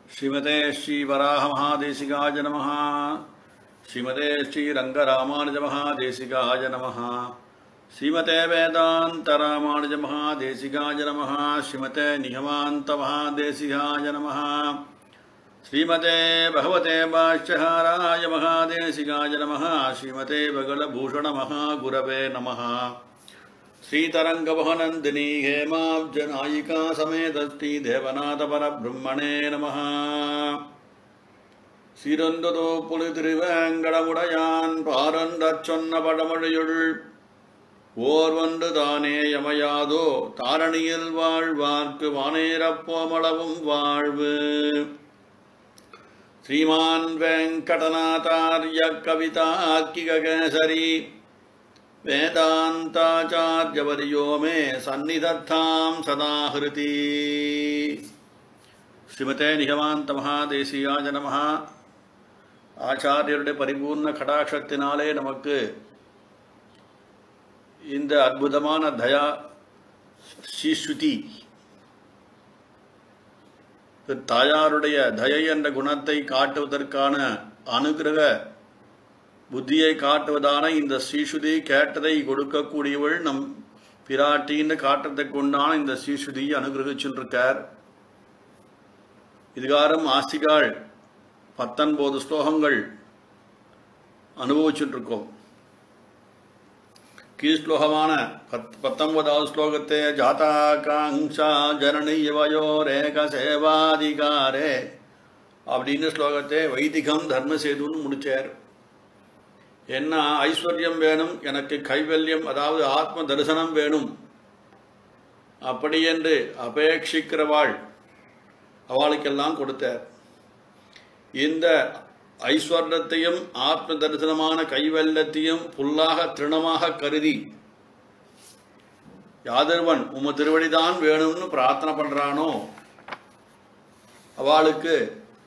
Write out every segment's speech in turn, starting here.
ஸ்ரீமதே ஸ்ரீவராகமஹாதேசிகாய நமः ஸ்ரீமதே ஸ்ரீரங்கராமானுஜமஹாதேசிகாய நமः ஸ்ரீமதே வேதாந்தராமானுஜமஹாதேசிகாய நமः ஸ்ரீமதே நிகமாந்தமஹாதேசிகாய நமः ஸ்ரீமதே பகவதே பாஷ்யஹாராய மகாதேசிகாய நமः ஸ்ரீமதே பகலபூஷணமஹாகுரவே நமः श्रीतरङ्गवहनन्दिनी हेमाब्जनायिका समेतस्ति देवनाथपरब्रह्मणे नमः சீரந்ததோ புலி திருவேங்கடமுடையான் பாரந்தச் சொன்ன படமொழியுள் ஓர்வன்று தானே யமையாதோ தாரணியில் வாழ்வார்க்கு வானேரப்போமளவும் வாழ்வு ஸ்ரீமான் வெங்கடநாதார்ய கவிதாக்கிகேசரி வேதாந்தாச்சாரியவரியோ மே சந்நிதத்தாம் சதா ஹிருதி ஸ்ரீமதே நிகமாந்த மகாதேசியாஜ நமஹ ஆச்சாரியருடைய பரிபூர்ண கடாட்சத்தினாலே நமக்கு இந்த அற்புதமான தயா ஸ்ரீஸ்ருதி தாயாருடைய தயை என்ற குணத்தை காட்டுவதற்கான அனுகிரக புத்தியை காட்டுவதான இந்த ஸ்ரீஸ்ருதி கேட்டதை கொடுக்கக்கூடியவள் நம் பிராட்டின்னு காட்டுறதை கொண்டான இந்த ஸ்ரீஸ்ருதியை அனுகிரகிச்சுருக்கார் இதுகாரம் ஆஸ்திகாள் பத்தொன்பது ஸ்லோகங்கள் அனுபவிச்சுட்டு இருக்கோம் கீழ்ஸ்லோகமான பத் பத்தொன்பதாவது ஸ்லோகத்தை ஜாதாகாங்ஷா ஜனனியவயோ ரேக சேவாதிகாரே அப்படின்னு ஸ்லோகத்தை வைதிகம் தர்மசேதுன்னு முடிச்சார் என்ன ஐஸ்வர்யம் வேணும் எனக்கு கைவல்யம் அதாவது ஆத்ம தரிசனம் வேணும் அப்படி என்று அபேட்சிக்கிறவாள் அவளுக்கெல்லாம் கொடுத்தார் இந்த ஐஸ்வர்யத்தையும் ஆத்ம தரிசனமான கைவல்லத்தையும் புல்லாக திருணமாக கருதி யாதர்வன் உம திருவடிதான் வேணும்னு பிரார்த்தனை பண்றானோ அவளுக்கு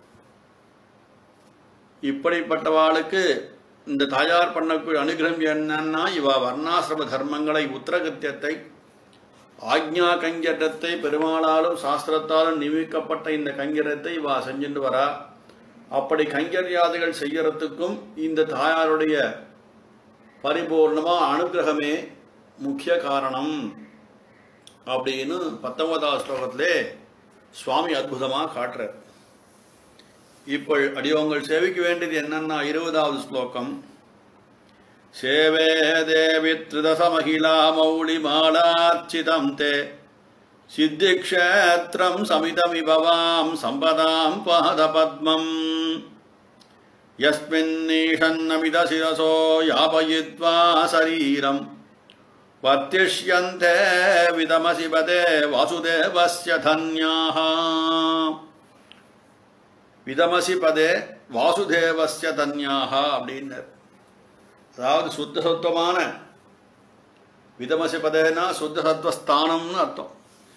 இப்படிப்பட்டவாளுக்கு இந்த தாயார் பண்ணக்கூடிய அனுகிரகம் என்னன்னா இவ வர்ணாசிரம தர்மங்களை உத்தரகத்தியத்தை ஆக்ஞா கங்கரத்தை பெருமாளாலும் சாஸ்திரத்தாலும் நியமிக்கப்பட்ட இந்த கங்கரத்தை இவா செஞ்சுட்டு வரா அப்படி கைங்கரியாதைகள் செய்யறதுக்கும் இந்த தாயாருடைய பரிபூர்ணமா அனுகிரகமே முக்கிய காரணம் அப்படின்னு பத்தொன்பதாவது ஸ்லோகத்திலே சுவாமி அற்புதமா காட்டுறார் இப்போ அடியோங்கள் சேவிக்க வேண்டியது என்னன்னா இருபதாவது ஸ்லோகம் சேவே தேவி திருதசமகிலா மௌளி மாலார்ச்சிதம் தே சித்திக்ஷேத்திரம் சமிதமிபவாம் சம்பதாம் பாதபத்மம் யஸ்மின்னீஷன்னமித சிரசோ யாபயித்வா சரீரம் வர்த்திஷ்யந்தே விதமசிபதே வாசுதேவஸ்ய தன்யாः விதமசி பதே வாசுதேவஸ்ய தன்யாக அப்படின்னர் அதாவது சுத்த சத்துவமான விதமசி பதேனா சுத்த சத்துவஸ்தானம்னு அர்த்தம்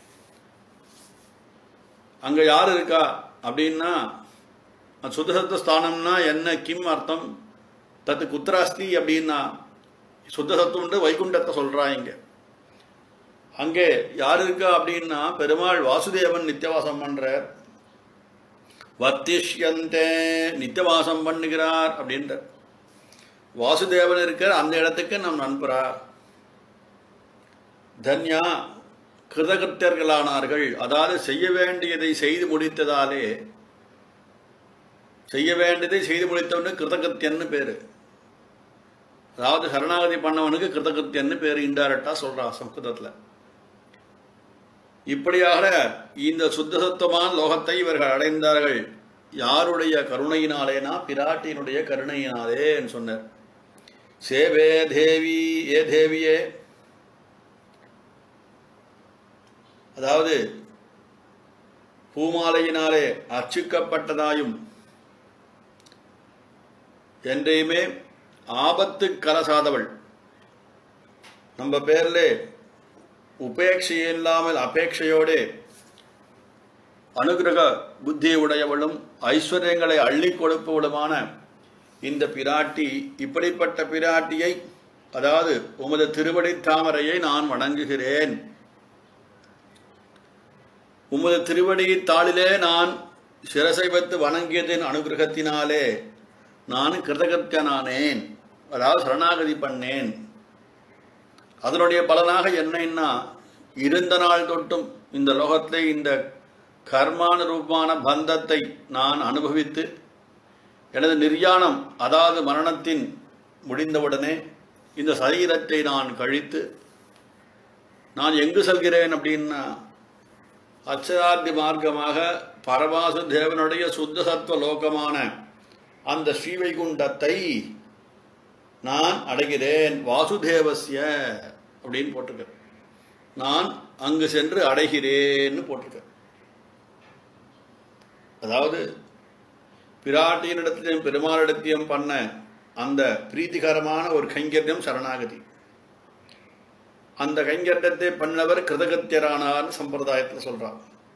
அங்க யார் இருக்கா அப்படின்னா சுத்த சத்துவஸ்தானம்னா என்ன கிம் அர்த்தம் தத்து குத்திராஸ்தி அப்படின்னா சுத்த சத்துவம் வைகுண்டத்தை சொல்றா இங்க அங்கே யார் இருக்கா அப்படின்னா பெருமாள் வாசுதேவன் நித்தியவாசம் பண்றார் வர்த்திஷ்யந்தே நித்தியவாசம் பண்ணுகிறார் அப்படின்ற வாசுதேவன் இருக்கிற அந்த இடத்துக்கு நம் நண்பரார் தன்யா கிருதகிருத்தியர்களானார்கள் அதாவது செய்ய வேண்டியதை செய்து முடித்ததாலே செய்ய வேண்டியதை செய்து முடித்தவனுக்கு கிருதகிருத்தியன்னு பேரு அதாவது சரணாகதி பண்ணவனுக்கு கிருதகிருத்தியன்னு பேரு இன்டைரக்டா சொல்றான் சம்ஸ்கிருதத்துல இப்படியாக இந்த சுத்தசத்துவமான லோகத்தை இவர்கள் அடைந்தார்கள் யாருடைய கருணையினாலேனா பிராட்டியினுடைய கருணையினாலே சொன்னார் சேவே தேவி ஏ தேவியே அதாவது பூமாலையினாலே அர்ச்சிக்கப்பட்டதாயும் என்றையுமே ஆபத்து கலசாதவள் நம்ம பேர்ல உபேட்சை இல்லாமல் அபேட்சையோடு அனுகிரக புத்தி உடையவளும் ஐஸ்வர்யங்களை அள்ளி கொடுப்பவளுமான இந்த பிராட்டி இப்படிப்பட்ட பிராட்டியை அதாவது உமது திருவடி தாமரையை நான் வணங்குகிறேன் உமது திருவடி தாளிலே நான் சிரசை வைத்து வணங்கியதின் அனுகிரகத்தினாலே நான் கிருதகத்தியனானேன் அதாவது சரணாகதி பண்ணேன் அதனுடைய பலனாக என்னன்னா இருந்த நாள் தொட்டும் இந்த லோகத்திலே இந்த கர்மானுரூபமான பந்தத்தை நான் அனுபவித்து எனது நிர்யாணம் அதாவது மரணத்தின் முடிந்தவுடனே இந்த சரீரத்தை நான் கழித்து நான் எங்கு செல்கிறேன் அப்படின்னா அச்சராத்தி மார்க்கமாக பரவாசு தேவனுடைய சுத்த சத்துவ லோகமான அந்த ஸ்ரீவைகுண்டத்தை நான் அடைகிறேன் வாசுதேவசிய அப்படின்னு போட்டிருக்கேன் நான் அங்கு சென்று அடைகிறேன்னு போட்டிருக்கேன் அதாவது பிராட்டியினிடத்திலும் பெருமாளிடத்தையும் பண்ண அந்த பிரீத்திகரமான ஒரு கைங்கரியம் சரணாகதி அந்த கைங்கரியத்தை பண்ணவர் கிருதகத்தியரானார்னு சம்பிரதாயத்தில் சொல்றார்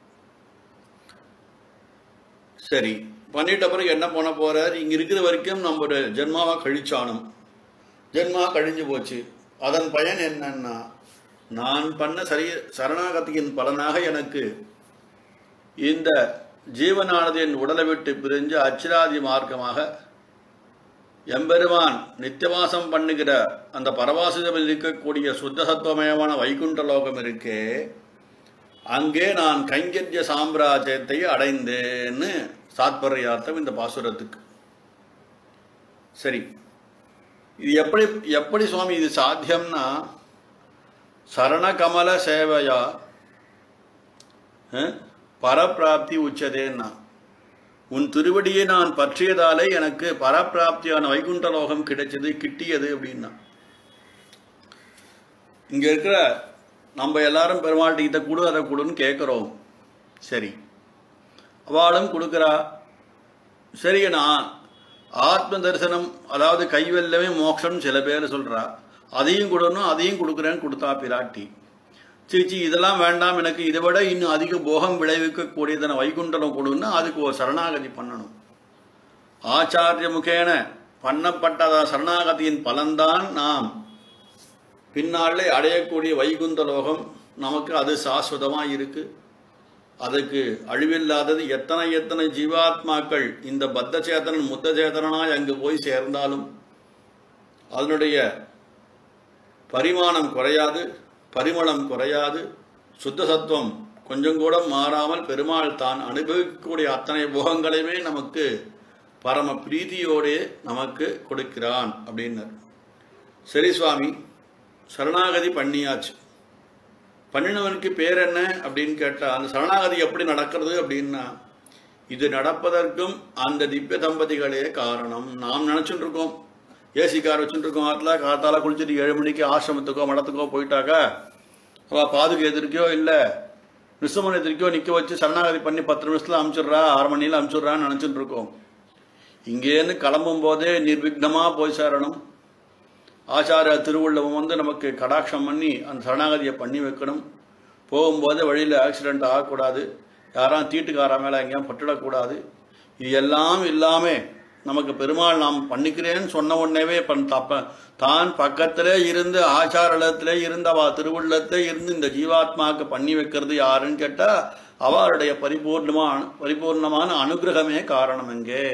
சரி பண்ணிட்ட பிறகு என்ன பண்ண போறார் இங்க இருக்கிற வரைக்கும் நம்ம ஜென்மாவா கழிச்சானும் ஜென்மா கழிஞ்சு போச்சு அதன் பயன் என்னன்னா நான் பண்ண சரி சரணாகதியின் பலனாக எனக்கு இந்த ஜீவனானது என் உடலை விட்டு பிரிஞ்சு அச்சிராதி மார்க்கமாக எம்பெருமான் நித்தியவாசம் பண்ணுகிற அந்த பரவாசிதமில் இருக்கக்கூடிய சுத்த சத்துவமயமான வைகுண்ட லோகம் இருக்கே அங்கே நான் கைங்கரிய சாம்ராஜ்யத்தை அடைந்தேன்னு சாத்பரியார்த்தம் இந்த பாசுரத்துக்கு சரி இது எப்படி எப்படி சுவாமி இது சாத்தியம்னா சரணகமல சேவையா அஹ், பரப்பிராப்தி உச்சதேன்னா உன் திருவடியை நான் பற்றியதாலே எனக்கு பரப்பிராப்தியான வைகுண்ட லோகம் கிடைச்சது கிட்டியது அப்படின்னா இங்க இருக்கிற நம்ம எல்லாரும் பெருமாள்கிட்ட இதை கொடு அதை கொடுன்னு கேட்குறோம் சரி அவளும் கொடுக்குறா சரி நான் ஆத்ம தரிசனம் அதாவது கைவெல்லமே மோட்சம் சில பேர் சொல்றா அதையும் கொடுக்கணும் அதையும் கொடுக்குறேன்னு கொடுத்தா பிராட்டி சீச்சி இதெல்லாம் வேண்டாம் எனக்கு இதை விட இன்னும் அதிக போகம் விளைவிக்கக்கூடியதன வைகுண்டலம் கொடுன்னா அதுக்கு ஒரு சரணாகதி பண்ணணும் ஆச்சாரிய முகேன பண்ணப்பட்ட சரணாகதியின் பலன்தான் நாம் பின்னாலே அடையக்கூடிய வைகுந்த லோகம் நமக்கு அது சாஸ்வதமாக இருக்கு அதுக்கு அழிவில்லாதது எத்தனை எத்தனை ஜீவாத்மாக்கள் இந்த பத்த சேதனன் முத்த சேதனாய் அங்கு போய் சேர்ந்தாலும் அதனுடைய பரிமாணம் குறையாது பரிமளம் குறையாது சுத்த சத்துவம் கொஞ்சம் கூட மாறாமல் பெருமாள் தான் அனுபவிக்கக்கூடிய அத்தனை போகங்களையுமே நமக்கு பரம பிரீதியோடே நமக்கு கொடுக்கிறான் அப்படின்னார் சரி சுவாமி சரணாகதி பண்ணியாச்சு பண்ணினவனுக்கு பேர் என்ன அப்படின்னு கேட்டா அந்த சரணாகதி எப்படி நடக்கிறது அப்படின்னா இது நடப்பதற்கும் அந்த திவ்ய தம்பதிகளே காரணம் நாம் நினைச்சுட்டு இருக்கோம் ஏசி கார் வச்சுட்டு இருக்கோம் ஆத்துல காத்தால குளிச்சுட்டு ஏழு மணிக்கு ஆசிரமத்துக்கோ மடத்துக்கோ போயிட்டாக்கா அவ பாதுக்கு எதிர்க்கையோ இல்லை நிசுமன் எதிர்க்கையோ நிக்க வச்சு சரணாகதி பண்ணி பத்து நிமிஷத்துல அமுச்சிடுறா ஆறு மணியில அமுச்சிடுறான்னு நினைச்சுட்டு இருக்கோம் இங்கேருந்து கிளம்பும் போதே நிர்விக்னமா போய் சேரணும் ஆச்சார திருவுள்ளவன் வந்து நமக்கு கடாட்சம் பண்ணி அந்த சரணாகதியை பண்ணி வைக்கணும் போகும்போது வழியில் ஆக்சிடெண்ட் ஆகக்கூடாது யாரும் தீட்டுக்கார மேலே எங்கேயும் பட்டுடக்கூடாது இது எல்லாம் இல்லாமல் நமக்கு பெருமாள் நாம் பண்ணிக்கிறேன்னு சொன்ன உடனேவே பண் தப்ப தான் பக்கத்திலே இருந்து ஆச்சாரத்திலே இருந்து அவ திருவுள்ளத்திலே இருந்து இந்த ஜீவாத்மாவுக்கு பண்ணி வைக்கிறது யாருன்னு கேட்டால் அவருடைய பரிபூர்ணமான பரிபூர்ணமான அனுகிரகமே காரணம் எங்கே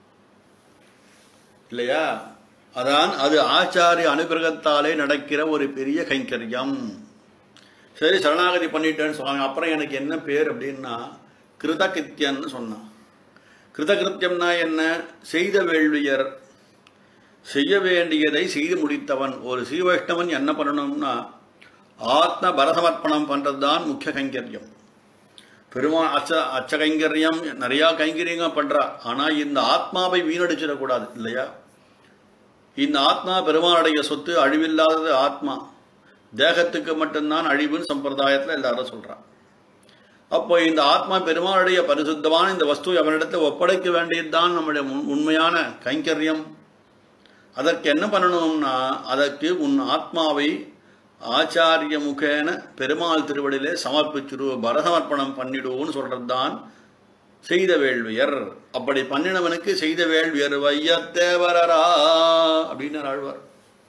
இல்லையா அதான் அது ஆச்சாரிய அனுகிரகத்தாலே நடக்கிற ஒரு பெரிய கைங்கரியம் சரி சரணாகதி பண்ணிட்டேன்னு சொன்னாங்க அப்புறம் எனக்கு என்ன பேர் அப்படின்னா கிருதகித்யன்னு சொன்னான் கிருதகிருத்தியம்னா என்ன செய்த வேள்வியர் செய்ய வேண்டியதை செய்து முடித்தவன் ஒரு ஸ்ரீவைஷ்ணவன் என்ன பண்ணணும்னா ஆத்ம பரசமர்ப்பணம் பண்றது தான் முக்கிய கைங்கரியம் பெருமா அச்ச அச்ச கைங்கரியம் நிறையா கைங்கரியங்கள் பண்றா ஆனா இந்த ஆத்மாவை வீணடிச்சிடக்கூடாது இல்லையா இந்த ஆத்மா பெருமானுடைய சொத்து அழிவில்லாதது ஆத்மா தேகத்துக்கு மட்டும்தான் அழிவுன்னு சம்பிரதாயத்தில் எல்லாரும் சொல்றான் அப்போ இந்த ஆத்மா பெருமானுடைய பரிசுத்தமான இந்த வஸ்து அவனிடத்தை ஒப்படைக்க வேண்டியதுதான் நம்முடைய உண்- உண்மையான கைங்கரியம் அதற்கு என்ன பண்ணணும்னா அதற்கு உன் ஆத்மாவை ஆச்சாரிய முகேன பெருமாள் திருவடியிலே சமர்ப்பிச்சுடு பரசமர்ப்பணம் பண்ணிடுவோன்னு சொல்றது தான் செய்த வேள்வியர் அப்படி பண்ணினவனுக்கு செய்த வேள்வியர் வையத்தேவரரா அப்படின்னு ஆழ்வார்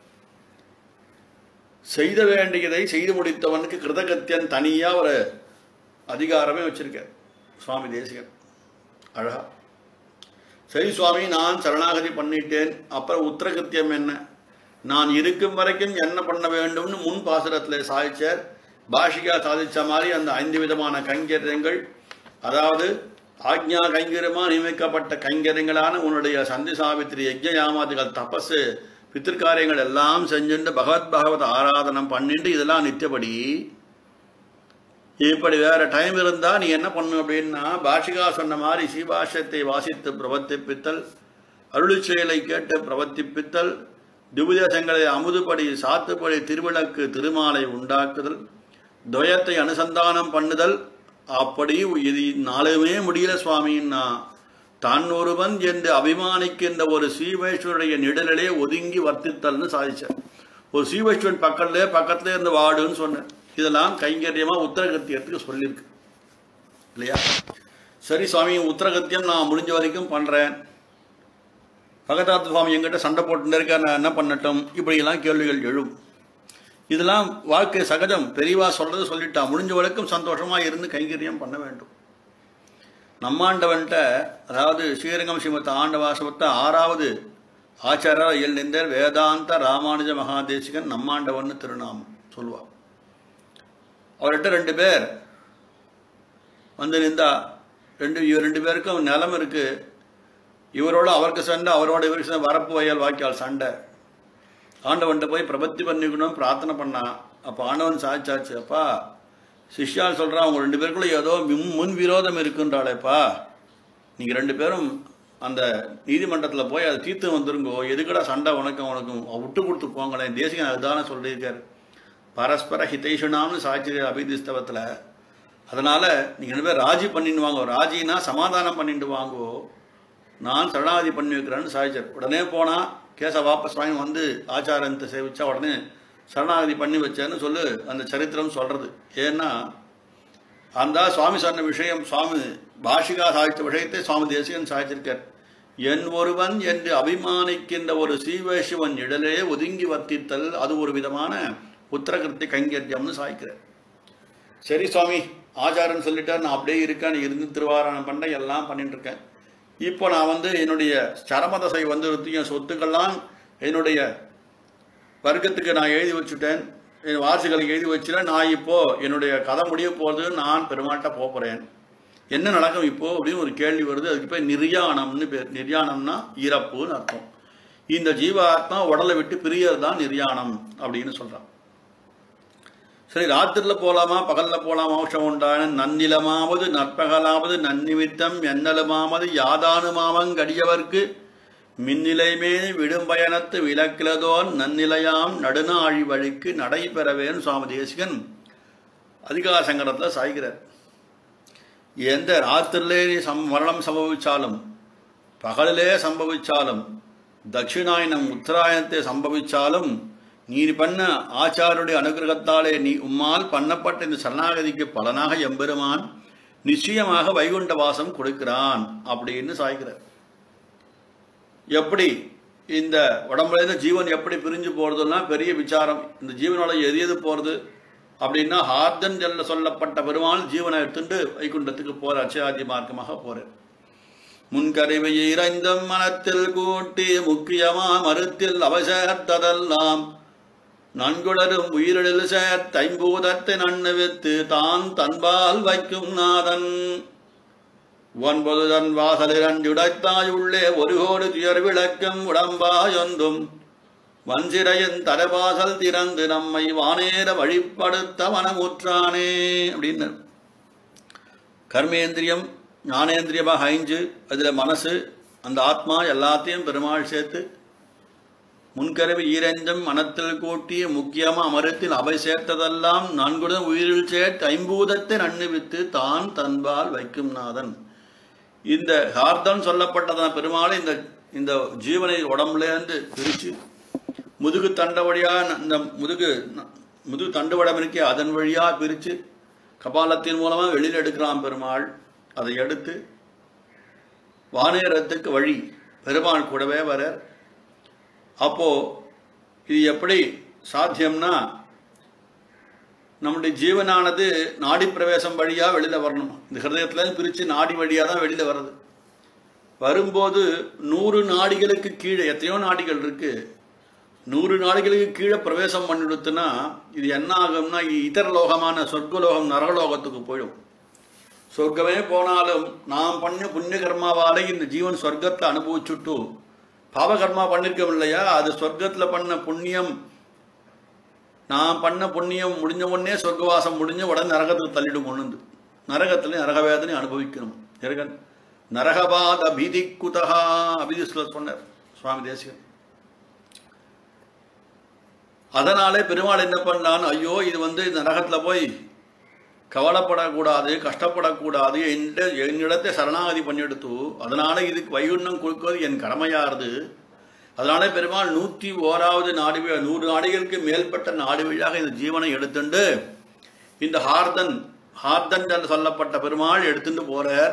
செய்த வேண்டியதை செய்து முடித்தவனுக்கு கிருதகத்தியன் தனியா ஒரு அதிகாரமே வச்சிருக்க சுவாமி தேசிகன் அழகா சரி சுவாமி நான் சரணாகதி பண்ணிட்டேன் அப்புறம் உத்தரகிருத்தியம் என்ன நான் இருக்கும் வரைக்கும் என்ன பண்ண வேண்டும்னு முன் பாசுரத்தில் சாதிச்சார் பாஷிகா சாதிச்ச மாதிரி அந்த ஐந்து விதமான கைங்கரியங்கள் அதாவது ஆக்ஞா கைங்கரியமா நியமிக்கப்பட்ட கைங்கரியங்களான உன்னுடைய சந்தி சாவித்திரி யஜ்ஞ யாமாதிகள் தபசு பித்திருக்காரியங்கள் எல்லாம் செஞ்சுட்டு பகவத் பகவத் ஆராதனம் பண்ணிட்டு இதெல்லாம் நித்தியபடி இப்படி வேற டைம் இருந்தா நீ என்ன பண்ணணும் அப்படின்னா பாஷிகா சொன்ன மாதிரி சீபாஷத்தை வாசித்து பிரவர்த்திப்பித்தல் அருளிச் செயலை கேட்டு பிரவர்த்திப்பித்தல் திவுதேசங்களை அமுதுபடி சாத்துப்படி திருவிளக்கு திருமாலை உண்டாக்குதல் துவயத்தை அனுசந்தானம் பண்ணுதல் அப்படி இது நாளுமே முடியல சுவாமின்னா தான் ஒருவன் என்று அபிமானிக்கின்ற ஒரு சீவேஸ்வருடைய நிழலிலே ஒதுங்கி வர்த்தித்தல்னு சாதிச்சார் ஒரு சீவேஸ்வரன் பக்கத்திலே பக்கத்திலே இருந்து வாடுன்னு சொன்னேன் இதெல்லாம் கைங்கரியமா உத்தரகத்தியத்துக்கு சொல்லியிருக்கு இல்லையா சரி சுவாமி உத்தரகத்தியம் நான் முடிஞ்ச வரைக்கும் பண்றேன் பகதாத்த சுவாமி எங்கிட்ட சண்டை போட்டு இருக்க நான் என்ன பண்ணட்டும் இப்படியெல்லாம் கேள்விகள் எழும் இதெல்லாம் வாழ்க்கை சகஜம் பெரியவா சொல்றது சொல்லிட்டா முடிஞ்ச வரைக்கும் சந்தோஷமா இருந்து கைங்கரியம் பண்ண வேண்டும் நம்மாண்டவன்ட்ட அதாவது ஸ்ரீரங்கம் ஸ்ரீமத் ஆண்டவாசமத்த ஆறாவது ஆச்சாரர் எழுந்தர் வேதாந்த ராமானுஜ மகாதேசிகன் நம்மாண்டவன் திருநாமம் சொல்லுவா அவர்கிட்ட ரெண்டு பேர் வந்து நின்றா ரெண்டு இவர் ரெண்டு பேருக்கும் நிலம் இருக்கு இவரோட அவருக்கு சண்டை அவரோட இவருக்கு சண்டை வரப்பு வயல் வாக்கியால் சண்டை ஆண்டவன்கிட்ட போய் பிரபத்தி பண்ணிக்கணும் பிரார்த்தனை பண்ணா அப்போ ஆண்டவன் சாய்ச்சாச்சு அப்பா சிஷ்யால் சொல்கிறான் அவங்க ரெண்டு பேருக்குள்ள ஏதோ முன் முன் விரோதம் இருக்குன்றாளேப்பா நீங்கள் ரெண்டு பேரும் அந்த நீதிமன்றத்தில் போய் அதை தீர்த்து வந்துருங்கோ எதுக்கடா சண்டை உனக்கும் உனக்கும் விட்டு கொடுத்து போங்களேன் தேசிகன் அதுதானே சொல்லியிருக்காரு பரஸ்பர ஹிதைஷுனாம்னு சாட்சி அபிதிஸ்தவத்தில் அதனால நீங்கள் ரெண்டு பேர் ராஜி பண்ணிட்டு வாங்கோ ராஜினா சமாதானம் பண்ணிட்டு வாங்கோ நான் சரணாகதி பண்ணி வைக்கிறேன்னு சாதிச்சார் உடனே போனால் கேஸை வாபஸ் வாங்கி வந்து ஆச்சாரத்தை சேவிச்சா உடனே சரணாகதி பண்ணி வச்சேன்னு சொல்லு அந்த சரித்திரம் சொல்றது ஏன்னா அந்த சுவாமி சொன்ன விஷயம் சுவாமி பாஷிகா சாதித்த விஷயத்தை சுவாமி தேசிகன் சாதிச்சிருக்கார் என் ஒருவன் என்று அபிமானிக்கின்ற ஒரு சீவேஷவன் இடலே ஒதுங்கி வர்த்தித்தல் அது ஒரு விதமான உத்தரகிருத்தி கைங்கரியம்னு சாய்க்கிறார் சரி சுவாமி ஆச்சாரன் சொல்லிட்டார் நான் அப்படியே இருக்கேன் நீ இருந்து திருவாரணம் பண்ண எல்லாம் பண்ணிட்டு இருக்கேன் இப்போ நான் வந்து என்னுடைய சரமதசை வந்து என் சொத்துக்கள்லாம் என்னுடைய வர்க்கத்துக்கு நான் எழுதி வச்சுட்டேன் என் வாரிசுகளுக்கு எழுதி வச்சுட்டேன் நான் இப்போ என்னுடைய கதை முடிய போகிறது நான் பெருமாட்ட போக போகிறேன் என்ன நடக்கும் இப்போ அப்படின்னு ஒரு கேள்வி வருது அதுக்கு பேர் நிர்யாணம்னு பேர் நிர்யாணம்னா இறப்புன்னு அர்த்தம் இந்த ஜீவாத்மா உடலை விட்டு பிரியறது தான் நிர்யாணம் அப்படின்னு சொல்றான் சரி ராத்திரில போலாமா பகல்ல போலாமா மோட்சம் உண்டான நன்னிலமாவது நற்பகலாவது நன்னிமித்தம் எண்ணலுமாவது யாதானுமாவங்கடியவர்க்கு மின்னிலைமே விடும் பயணத்து விளக்கிலதோன் நன்னிலையாம் நடுநாழி வழிக்கு நடைபெறவேன்னு சுவாமி தேசிகன் அதிகார சங்கடத்தில் சாய்கிறார் எந்த ராத்திரிலே நீ சம் மரணம் சம்பவிச்சாலும் பகலிலே சம்பவிச்சாலும் தட்சிணாயனம் உத்தராயணத்தை சம்பவிச்சாலும் நீ பண்ண ஆச்சாருடைய அனுகிரகத்தாலே நீ உம்மால் பண்ணப்பட்ட இந்த சரணாகதிக்கு பலனாக எம்பெருமான் நிச்சயமாக வைகுண்ட வாசம் கொடுக்கிறான் அப்படின்னு சாய்கிறார் எப்படி இந்த உடம்புல இருந்து ஜீவன் எப்படி பிரிஞ்சு போறதுன்னா பெரிய விசாரம் இந்த ஜீவனோட எரியது போறது அப்படின்னா ஹார்தன் ஜல்ல சொல்லப்பட்ட பெருமாள் ஜீவனை எடுத்துட்டு வைகுண்டத்துக்கு போற அச்சயாதி மார்க்கமாக போறார் முன்கருவை இறைந்தும் மனத்தில் கூட்டி முக்கியமா மறுத்தில் அவசரத்ததெல்லாம் நன்குளரும் உயிரிழில் சேர்த்தைம்பூதத்தை நன்னுவித்து தான் தன்பால் வைக்கும் நாதன் ஒன்பது தன் வாசலிரண்டுடைத்தாய் உள்ளே ஒரு கோடி துயர் விளக்கும் உடம்பாயொன்றும் வஞ்சிரையின் தரவாசல் திறந்து நம்மை வானேற வழிப்படுத்த மனமுற்றானே அப்படின்னு கர்மேந்திரியம் ஞானேந்திரியமாக ஐந்து அதில் மனசு அந்த ஆத்மா எல்லாத்தையும் பெருமாள் சேர்த்து முன்கருவி ஈரஞ்சம் மனத்தில் கூட்டி முக்கியமா அமரத்தில் அவை சேர்த்ததெல்லாம் நான்குடன் உயிரில் சேர்த்து ஐம்பூதத்தை நன்னுவித்து தான் தன்பால் வைக்கும் நாதன் இந்த ஹார்தன் சொல்லப்பட்டதான பெருமாள் இந்த இந்த ஜீவனை உடம்புலேருந்து பிரித்து முதுகு தண்ட வழியாக இந்த முதுகு முதுகு தண்டுவடம் இருக்கே அதன் வழியாக பிரித்து கபாலத்தின் மூலமாக வெளியில் எடுக்கிறான் பெருமாள் அதை எடுத்து வானேரத்துக்கு வழி பெருமாள் கூடவே வர அப்போ இது எப்படி சாத்தியம்னா நம்முடைய ஜீவனானது நாடி பிரவேசம் வழியாக வெளியில் வரணும் இந்த ஹிருதயத்துல பிரித்து நாடி வழியாக தான் வெளியில் வர்றது வரும்போது நூறு நாடிகளுக்கு கீழே எத்தனையோ நாடிகள் இருக்கு நூறு நாடிகளுக்கு கீழே பிரவேசம் பண்ணிடுத்துனா இது என்ன ஆகும்னா இது இதர லோகமான சொர்க்கலோகம் நரகலோகத்துக்கு போயிடும் சொர்க்கமே போனாலும் நாம் பண்ண புண்ணிய கர்மாவாலே இந்த ஜீவன் சொர்க்கத்தை அனுபவிச்சுட்டு பாவகர்மா பண்ணிருக்கோம் இல்லையா அது சொர்க்கத்துல பண்ண புண்ணியம் நான் பண்ண புண்ணியம் முடிஞ்ச உடனே சொர்க்கவாசம் முடிஞ்ச உடனே நரகத்துக்கு தள்ளிடும் கொண்டு நரகத்துல நரக வேதனை அனுபவிக்கணும் நரகன் நரகபாத பீதி குதகா அபிதிஸ்ல சொன்னார் சுவாமி தேசிகன் அதனாலே பெருமாள் என்ன பண்ணான் ஐயோ இது வந்து இந்த நரகத்துல போய் கவலைப்படக்கூடாது கஷ்டப்படக்கூடாது என்ற என்னிடத்தை சரணாகதி பண்ணிடுத்து அதனால இதுக்கு வைகுண்டம் கொடுக்கிறது என் கடமையாருது அதனால பெருமாள் நூற்றி ஓராவது நாடு வி- நூறு நாடுகளுக்கு மேற்பட்ட நாடு வழியாக இந்த ஜீவனை எடுத்துண்டு இந்த ஹார்தன் ஹார்தன் என்று சொல்லப்பட்ட பெருமாள் எடுத்துட்டு போறார்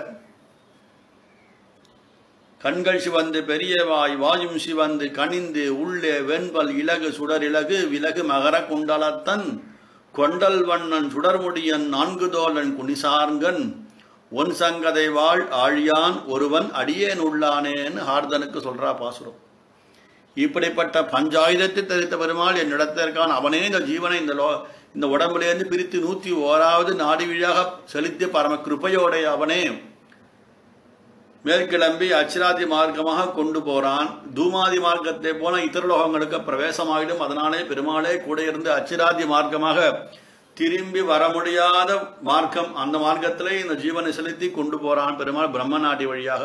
கண்கள் சிவந்து பெரிய வாய் வாயும் சிவந்து கனிந்து உள்ளே வெண்பல் இலகு சுடர் இலகு விலகு மகர குண்டலத்தன் கொண்டல் வண்ணன் சுடர்முடியன் நான்கு தோழன் குனிசார்கன் ஒன் சங்கதை வாழ் ஆழியான் ஒருவன் அடியேன் உள்ளானேன்னு ஹார்தனுக்கு சொல்றா பாசுரம் இப்படிப்பட்ட பஞ்சாயுதத்தை தரித்த பெருமாள் என்னிடத்திற்கான் அவனே இந்த ஜீவனை இந்த லோ இந்த உடம்பிலேருந்து பிரித்து நூற்றி ஓராவது நாடி வழியாக செலுத்தி பரம கிருபையோடைய அவனே மேற்கிளம்பி அச்சிராதி மார்க்கமாக கொண்டு போறான் தூமாதி மார்க்கத்தை போன இதர லோகங்களுக்கு பிரவேசமாகிடும் அதனாலே பெருமாளே கூட இருந்து அச்சிராதி மார்க்கமாக திரும்பி வர முடியாத மார்க்கம் அந்த மார்க்கத்திலே இந்த ஜீவனை செலுத்தி கொண்டு போறான் பெருமாள் பிரம்ம நாடி வழியாக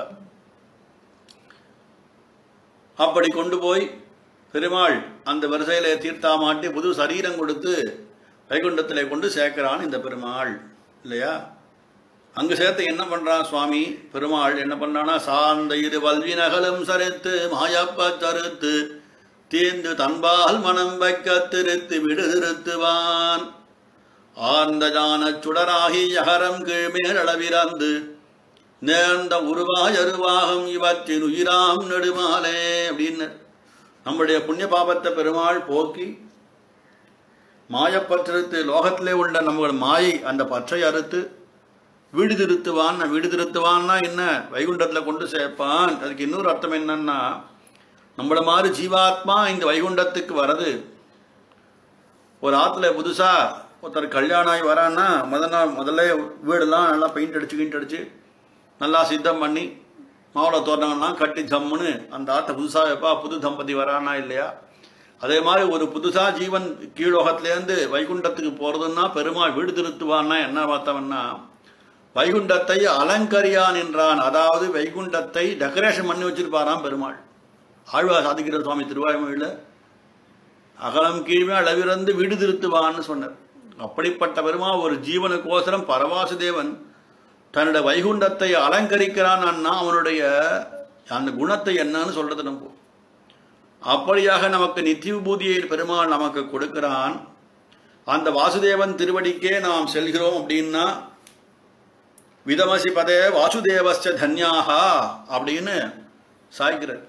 அப்படி கொண்டு போய் பெருமாள் அந்த வரிசையில தீர்த்தாமாட்டி புது சரீரம் கொடுத்து வைகுண்டத்திலே கொண்டு சேர்க்கிறான் இந்த பெருமாள் இல்லையா அங்கு சேர்த்து என்ன பண்றான் சுவாமி பெருமாள் என்ன பண்றானா சார்ந்த இரு வல்வி நகலும் சரித்து மாயப்ப தருத்து தீர்ந்து தன்பால் மனம் வைக்க திருத்து விடு திருத்துவான் ஆர்ந்த ஜானச் சுடராகி யகரம் கீழ்மேலளவிறந்து நேர்ந்த உருவாய் அருவாகம் இவற்றின் உயிராம் நெடுமாலே அப்படின்னு நம்முடைய புண்ணிய பாபத்தை பெருமாள் போக்கி மாயப்பற்றிருத்து லோகத்திலே உள்ள நம்ம மாயை அந்த பற்றை அறுத்து வீடு திருத்துவான் வீடு திருத்துவான்னா என்ன வைகுண்டத்தில் கொண்டு சேர்ப்பான் அதுக்கு இன்னொரு அர்த்தம் என்னன்னா நம்மள மாதிரி ஜீவாத்மா இந்த வைகுண்டத்துக்கு வரது ஒரு ஆத்துல புதுசா ஒருத்தர் கல்யாணம் ஆகி வரான்னா முதல் நாள் முதல்ல வீடெல்லாம் நல்லா பெயிண்ட் அடிச்சு கிண்ட் அடிச்சு நல்லா சித்தம் பண்ணி மாவள தோரணங்கள்லாம் கட்டி ஜம்முன்னு அந்த ஆத்த புதுசா எப்பா புது தம்பதி வரானா இல்லையா அதே மாதிரி ஒரு புதுசா ஜீவன் கீழோகத்திலேருந்து வைகுண்டத்துக்கு போறதுன்னா பெருமாள் வீடு திருத்துவான்னா என்ன பார்த்தவன்னா வைகுண்டத்தை அலங்கரியான் என்றான் அதாவது வைகுண்டத்தை டெக்கரேஷன் பண்ணி வச்சிருப்பாராம் பெருமாள் ஆழ்வார் சாதிக்கிற சுவாமி திருவாய்மொழியில் அகலம் கீழ்மே அளவிறந்து வீடு திருத்துவான்னு சொன்னார் அப்படிப்பட்ட பெருமா ஒரு ஜீவனுக்கோசரம் பரவாசுதேவன் தன்னுடைய வைகுண்டத்தை அலங்கரிக்கிறான் அண்ணா அவனுடைய அந்த குணத்தை என்னன்னு சொல்றது நம்ம அப்படியாக நமக்கு நித்திய விபூதியை பெருமாள் நமக்கு கொடுக்கிறான் அந்த வாசுதேவன் திருவடிக்கே நாம் செல்கிறோம் அப்படின்னா விதமசி பதே வாசுதேவஸ்ச தன்யாகா அப்படின்னு சாய்கிறார்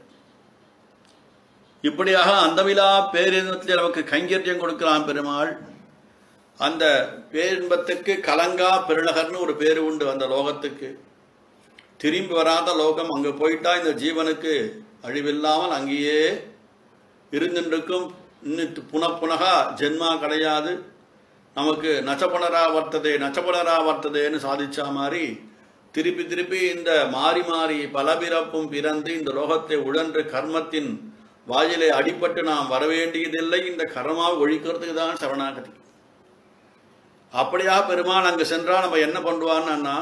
இப்படியாக அந்தமிலா பேரின்பத்தில் நமக்கு கைங்கரியம் கொடுக்கிறான் பெருமாள் அந்த பேரின்பத்துக்கு கலங்கா பெருநகர்னு ஒரு பேர் உண்டு அந்த லோகத்துக்கு திரும்பி வராத லோகம் அங்கு போயிட்டா இந்த ஜீவனுக்கு அழிவில்லாமல் அங்கேயே இருந்துருக்கும் இன்னும் புன புனகா ஜென்மா கிடையாது நமக்கு நச்சபுனரா வர்த்ததே நச்சபுனரா வர்த்ததேன்னு சாதிச்சா மாதிரி திருப்பி திருப்பி இந்த மாறி மாறி பல பிறப்பும் பிறந்து இந்த லோகத்தை உழன்று கர்மத்தின் வாயிலை அடிபட்டு நாம் வரவேண்டியதில்லை இந்த கர்மாவை ஒழிக்கிறதுக்கு தான் சரணாகதி அப்படியா பெருமாள் அங்கு சென்றா நம்ம என்ன பண்ணுவான்னா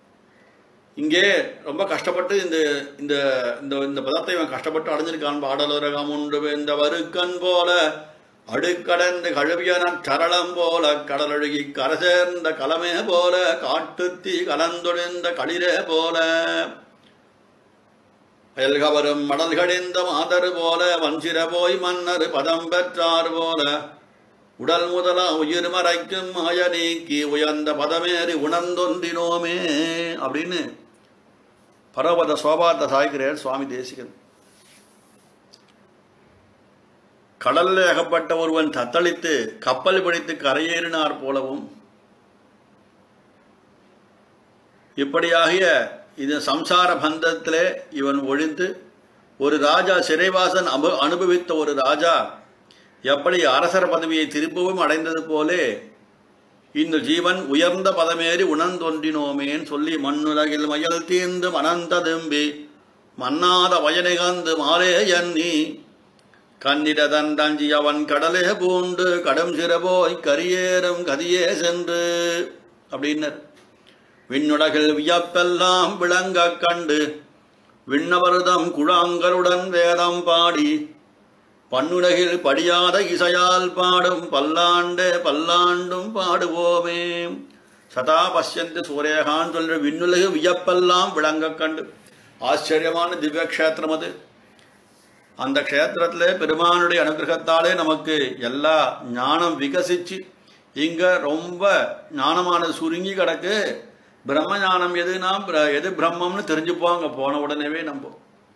இங்கே ரொம்ப கஷ்டப்பட்டு இந்த இந்த இந்த இந்த பதத்தை இவன் கஷ்டப்பட்டு அடைஞ்சிருக்கான் பாடலுரகம் உண்டு இந்த வருக்கன் போல அடுக்கடந்து கழுவியன சரளம் போல கடலொழுகி கரை சேர்ந்த கலமே போல காட்டுத்தீ கலந்தொழிந்த களிரே போல அயல்கவரும் மடல்கடிந்த மாதர் போல வஞ்சிர போய் மன்னர் பதம் பெற்றார் போல உடல் முதல உயிர் மறைக்கும் மாய நீக்கி உயர்ந்த பதமேறி உணர்ந்தொன்றினோமே அப்படின்னு பரவத சோபாத்த சாய்கிறார் சுவாமி தேசிகன் கடலில் அகப்பட்ட ஒருவன் தத்தளித்து கப்பல் பிடித்து கரையேறினார் போலவும் இப்படியாகிய இந்த சம்சார பந்தத்திலே இவன் ஒழிந்து ஒரு ராஜா சிறைவாசன் அபு அனுபவித்த ஒரு ராஜா எப்படி அரசர் பதவியை திரும்பவும் அடைந்தது போலே இந்த ஜீவன் உயர்ந்த பதமேறி உணர்ந்தொன்றினோமேன்னு சொல்லி மண்ணுலகில் மயல் தீர்ந்து மணந்ததும்பி மன்னாத வயனிகந்து மாலே எண்ணி கண்ணிடதன் தஞ்சி அவன் கடலே பூண்டு கடும் சிறபோய் கரியேறும் கதியே சென்று அப்படின்னர் விண்ணுலகில் வியப்பெல்லாம் விளங்கக் கண்டு விண்ணவருதம் குழாங்கருடன் வேதம் பாடி பண்ணுலகில் படியாத இசையால் பாடும் பல்லாண்டு பல்லாண்டும் பாடுவோமே சதா பஷ்யந்து சூரியகான் சொல்ற விண்ணுலகு வியப்பெல்லாம் விளங்கக் கண்டு ஆச்சரியமான திவ்ய க்ஷேத்திரம் அது அந்த க்ஷேத்திரத்திலே பெருமானுடைய அனுகிரகத்தாலே நமக்கு எல்லா ஞானம் விகசிச்சு இங்க ரொம்ப ஞானமானது சுருங்கி கிடக்கு பிரம்ம ஞானம் எதுனா பிர- எது பிரம்மம்னு தெரிஞ்சுப்போம் அங்க போன உடனேவே நம்ம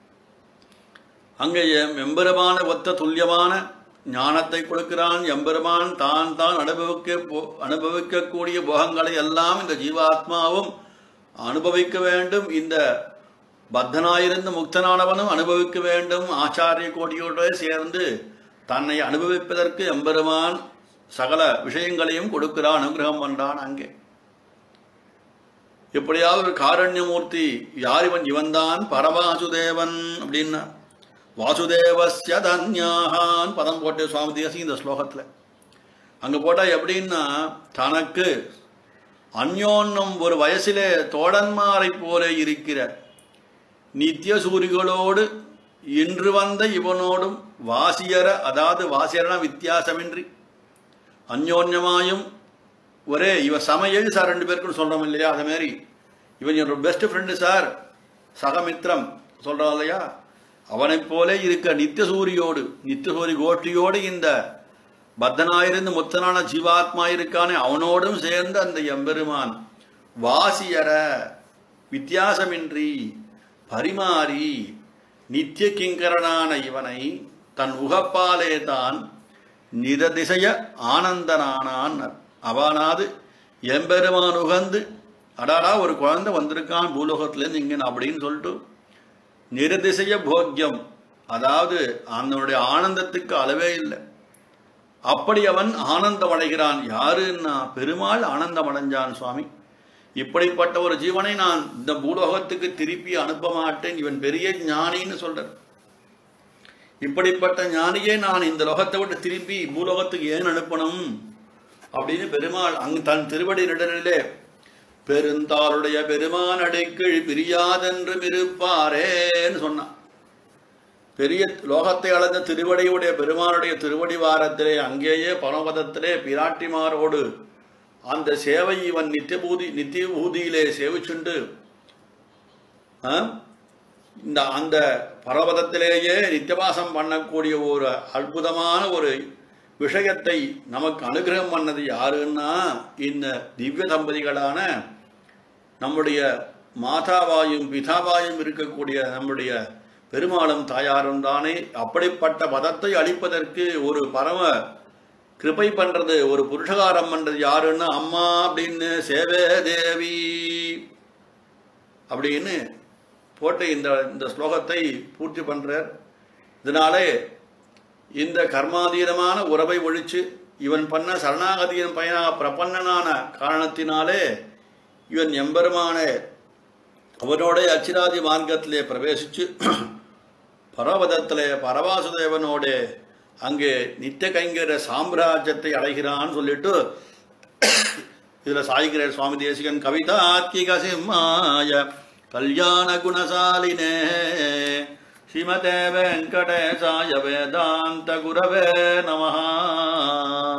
அங்கே எம் எம்பெருமான ஒத்த துல்லியமான ஞானத்தை கொடுக்கிறான் எம்பெருமான் தான் தான் அனுபவிக்க போ- அனுபவிக்கக்கூடிய போகங்களை எல்லாம் இந்த ஜீவாத்மாவும் அனுபவிக்க வேண்டும் இந்த பத்தனாயிருந்து முக்தனானவனும் அனுபவிக்க வேண்டும் ஆச்சாரிய கோடியோட சேர்ந்து தன்னை அனுபவிப்பதற்கு எம்பெருமான் சகல விஷயங்களையும் கொடுக்கிறான் அனுகிரகம் பண்றான் அங்கே எப்படியாவது ஒரு காரண்யமூர்த்தி யார் இவன் இவன்தான் பரவாசுதேவன் அப்படின்னா வாசுதேவஸ்ய தன்யாகான் பதம் போட்டு சுவாமி தேசி இந்த ஸ்லோகத்தில் அங்கே போட்டால் எப்படின்னா தனக்கு அந்யோன்னம் ஒரு வயசிலே தோழன்மாரை போல இருக்கிற நித்திய சூரிகளோடு இன்று வந்த இவனோடும் வாசியர அதாவது வாசியரனா வித்தியாசமின்றி அந்யோன்யமாயும் ஒரே இவ சமையல் சார் ரெண்டு பேருக்கும் சொல்றோம் இல்லையா அது மாதிரி இவன் என்னோட பெஸ்ட் ஃப்ரெண்டு சார் சகமித்ரம் சொல்றான் இல்லையா அவனைப் போல இருக்க நித்திய சூரியோடு நித்திய சூரி கோஷ்டியோடு இந்த பத்தனாயிருந்து முத்தனான ஜீவாத்மா இருக்கானே அவனோடும் சேர்ந்து அந்த எம்பெருமான் வாசியர வித்தியாசமின்றி பரிமாறி நித்திய கிங்கரனான இவனை தன் உகப்பாலே தான் நிரதிசய ஆனந்தனானான் அவனாது எம்பெருமான் உகந்து அடாடா ஒரு குழந்தை வந்திருக்கான் பூலோகத்திலேருந்து இங்கே அப்படின்னு சொல்லிட்டு நிரதிசய போக்கியம் அதாவது அவனுடைய ஆனந்தத்துக்கு அளவே இல்லை அப்படி அவன் ஆனந்தம் அடைகிறான் யாருன்னா பெருமாள் ஆனந்தம் அடைஞ்சான் சுவாமி இப்படிப்பட்ட ஒரு ஜீவனை நான் இந்த பூலோகத்துக்கு திருப்பி அனுப்ப மாட்டேன் இவன் பெரிய ஞானின்னு சொல்றார் இப்படிப்பட்ட ஞானியே நான் இந்த லோகத்தை விட்டு திருப்பி பூலோகத்துக்கு ஏன் அனுப்பணும் அப்படின்னு பெருமாள் அங்கு தன் திருவடி நிழலிலே பெருந்தாளுடைய பெருமான் அடைக்கீழ் பிரியாதென்றும் இருப்பாரேன்னு சொன்னான் பெரிய லோகத்தை அளந்த திருவடியுடைய பெருமானுடைய திருவடி வாரத்திலே அங்கேயே பரமபதத்திலே பிராட்டிமாரோடு அந்த சேவை இவன் நித்தியபூதி நித்திய பூதியிலே சேவிச்சுண்டு ஆ? இந்த அந்த பரவதத்திலேயே நித்தியவாசம் பண்ணக்கூடிய ஒரு அற்புதமான ஒரு விஷயத்தை நமக்கு அனுகிரகம் பண்ணது யாருன்னா இந்த திவ்ய தம்பதிகளான நம்முடைய மாதாவாயும் பிதாவாயும் இருக்கக்கூடிய நம்முடைய பெருமாளும் தாயாரும் தானே அப்படிப்பட்ட பதத்தை அளிப்பதற்கு ஒரு பரம கிருபை பண்றது ஒரு புருஷகாரம் பண்றது யாருன்னா அம்மா அப்படின்னு சேவே தேவி அப்படின்னு போட்டு இந்த இந்த ஸ்லோகத்தை பூர்த்தி பண்றார் இதனாலே இந்த கர்மாதீனமான உறவை ஒழிச்சு இவன் பண்ண சரணாகதியின் பயனா பிரபன்னனான காரணத்தினாலே இவன் எம்பெருமானே அவனோட அச்சிராதி மார்க்கத்திலே பிரவேசிச்சு பரவதத்திலே பரவாசுதேவனோட அங்கே நித்திய கைங்கர சாம்ராஜ்யத்தை அடைகிறான்னு சொல்லிட்டு இதுல சாய்கிறார் சுவாமி தேசிகன் கவிதாத்கிக சிம்மாய கல்யாண குணசாலினே ஸ்ரீமதே வெங்கடேசாய வேதாந்த குரவே நமஹா